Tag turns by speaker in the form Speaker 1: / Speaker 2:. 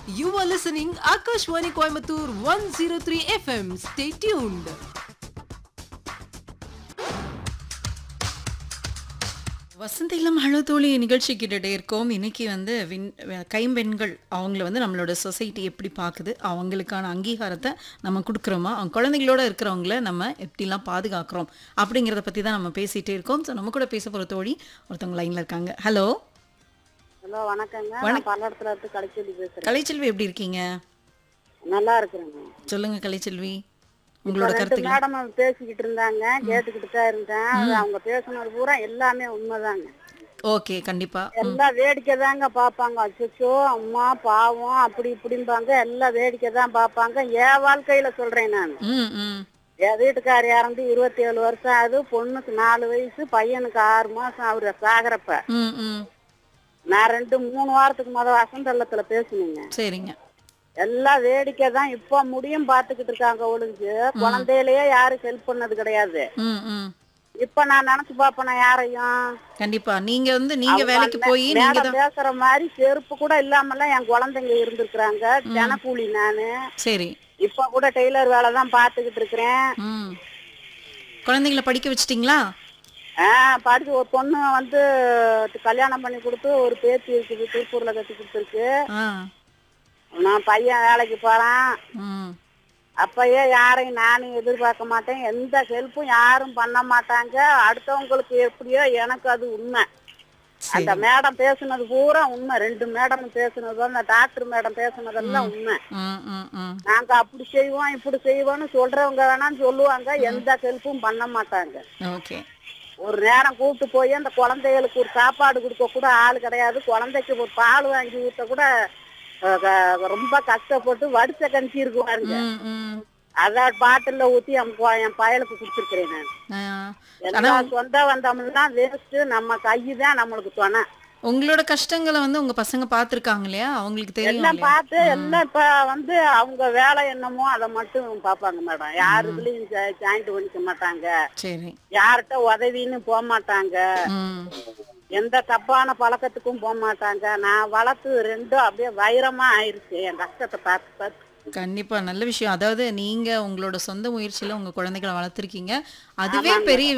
Speaker 1: You are listening Akashwani Coimbatore 103 FM. Stay tuned.
Speaker 2: வசந்த இளம் அழுதோழி நிகழ்ச்சி கிட்டே இருக்கோம் இன்னைக்கு வந்து விண் கைம்பெண்கள் அவங்கள வந்து நம்மளோட சொசைட்டி எப்படி பார்க்குது அவங்களுக்கான அங்கீகாரத்தை நம்ம கொடுக்குறோமா அவங்க குழந்தைகளோட இருக்கிறவங்கள நம்ம எப்படிலாம் பாதுகாக்கிறோம் அப்படிங்கிறத பற்றி தான் நம்ம பேசிகிட்டே இருக்கோம் ஸோ நம்ம கூட பேச போகிற தோழி ஒருத்தவங்க லைனில் இருக்காங்க ஹலோ
Speaker 3: ஹலோ வணக்கங்க நான் பல்லடத்துல இருந்து கலைச்செல்வி பேசுறேன்
Speaker 2: கலைச்செல்வி எப்படி இருக்கீங்க
Speaker 3: நல்லா இருக்கிறேங்க
Speaker 2: சொல்லுங்க கலைச்செல்வி உங்களோட
Speaker 3: ரெண்டு
Speaker 2: கருத்துக்கள்
Speaker 3: மேடம் பேசிக்கிட்டு இருந்தாங்க கேட்டுக்கிட்டு தான் இருந்தேன் அது அவங்க பேசுனது பூரா எல்லாமே உண்மைதாங்க
Speaker 2: ஓகே கண்டிப்பா
Speaker 3: எல்லாம் வேடிக்கை தாங்க பார்ப்பாங்க அச்சோ அம்மா பாவம் அப்படி இப்படிம்பாங்க எல்லாம் வேடிக்கை தான் பார்ப்பாங்க என் வாழ்க்கையில சொல்றேன் நான்
Speaker 2: ம் ம்
Speaker 3: என் வீட்டுக்கார் இறந்து இருபத்தி ஏழு வருஷம் ஆகுது பொண்ணுக்கு நாலு வயசு பையனுக்கு ஆறு மாசம் அவரு சாகரப்ப
Speaker 2: ம் ம்
Speaker 3: நான் ரெண்டு மூணு வாரத்துக்கு முத வசந்தள்ளத்துல பேசுனீங்க
Speaker 2: சரிங்க
Speaker 3: எல்லாம் வேடிக்கை தான் இப்ப முடியும் பாத்துக்கிட்டு இருக்காங்க ஒளிஞ்சு குழந்தையிலேயே யாரும் ஹெல்ப் பண்ணது கிடையாது
Speaker 2: ம் ம்
Speaker 3: இப்ப நான் நினைச்சு பாப்பேன் யாரையும்
Speaker 2: கண்டிப்பா நீங்க வந்து நீங்க வேலைக்கு போய் நீங்க
Speaker 3: மேடம்
Speaker 2: தான்
Speaker 3: பேசுற மாதிரி செருப்பு கூட இல்லாமலாம் என் குழந்தைங்க இருந்திருக்கிறாங்க தினக்கூலி நானு
Speaker 2: சரி
Speaker 3: இப்ப கூட டெய்லர் வேலை தான் பாத்துக்கிட்டு இருக்கிறேன்
Speaker 2: ம் குழந்தைங்கள படிக்க வச்சிட்டிங்களா
Speaker 3: ஆஹ் படிச்சு ஒரு பொண்ணு வந்து கல்யாணம் பண்ணி கொடுத்து ஒரு பேத்தி இருக்குது திருப்பூர்ல கட்டி கொடுத்துருக்கு
Speaker 2: ஆ
Speaker 3: நான் பையன் வேலைக்கு போறான்
Speaker 2: ம்
Speaker 3: அப்பயே யாரையும் நானும் எதிர்பார்க்க மாட்டேன் எந்த ஹெல்ப்பும் யாரும் பண்ண மாட்டாங்க அடுத்தவங்களுக்கு எப்படியோ எனக்கு அது உண்மை அந்த
Speaker 2: சரி
Speaker 3: மேடம் பேசுனது பூரா உண்மை ரெண்டு மேடம் பேசுனது அந்த டாக்டர் மேடம் பேசுனதெல்லாம் உண்மை
Speaker 2: ம் ம் ம்
Speaker 3: நாங்க அப்படி செய்வோம் இப்படி செய்வோம்னு சொல்றவங்க வேணாம்னு சொல்லுவாங்க எந்த ஹெல்ப்பும் பண்ண மாட்டாங்க
Speaker 2: ஓகே
Speaker 3: ஒரு நேரம் கூப்பிட்டு போய் அந்த குழந்தைகளுக்கு ஒரு சாப்பாடு கொடுக்க கூட ஆள் கிடையாது குழந்தைக்கு ஒரு பால் வாங்கி ஊத்த கூட அஹ், க- ரொம்ப கஷ்டப்பட்டு வடிச்ச கஞ்சி இருக்கு பாருங்க
Speaker 2: ம் ம்
Speaker 3: அதான் பாட்டில்ல ஊத்தி என் ப- என் பயலுக்கு கொடுத்துருக்கிறேன் நான்
Speaker 2: ஆ.
Speaker 3: எல்லா சொந்த வந்தோம்லாம் வேஸ்ட் நம்ம கை தான் நம்மளுக்கு துணை
Speaker 2: உங்களோட கஷ்டங்களை வந்து உங்க பசங்க பாத்திருக்காங்க இல்லையா அவங்களுக்கு தெரியும்
Speaker 3: எல்லாம்
Speaker 2: இல்லையா
Speaker 3: பார்த்து எல்லாம் இப்ப வந்து அவங்க வேலை என்னமோ அதை மட்டும் பாப்பாங்க மேடம் யாரு இதுலயும் ஜாயிண்ட் பண்ணிக்க மாட்டாங்க
Speaker 2: சரி
Speaker 3: யார்கிட்ட உதவின்னு போக மாட்டாங்க
Speaker 2: ம்
Speaker 3: எந்த தப்பான பழக்கத்துக்கும் போக மாட்டாங்க நான் வளர்த்து ரெண்டும் அப்படியே வைரமா ஆயிருச்சு என் கஷ்டத்தை பார்த்து பார்த்து
Speaker 2: கண்டிப்பா நல்ல விஷயம் அதாவது நீங்க உங்களோட சொந்த முயற்சியில உங்க குழந்தைகளை வளர்த்துருக்கீங்க அதுவே பெரிய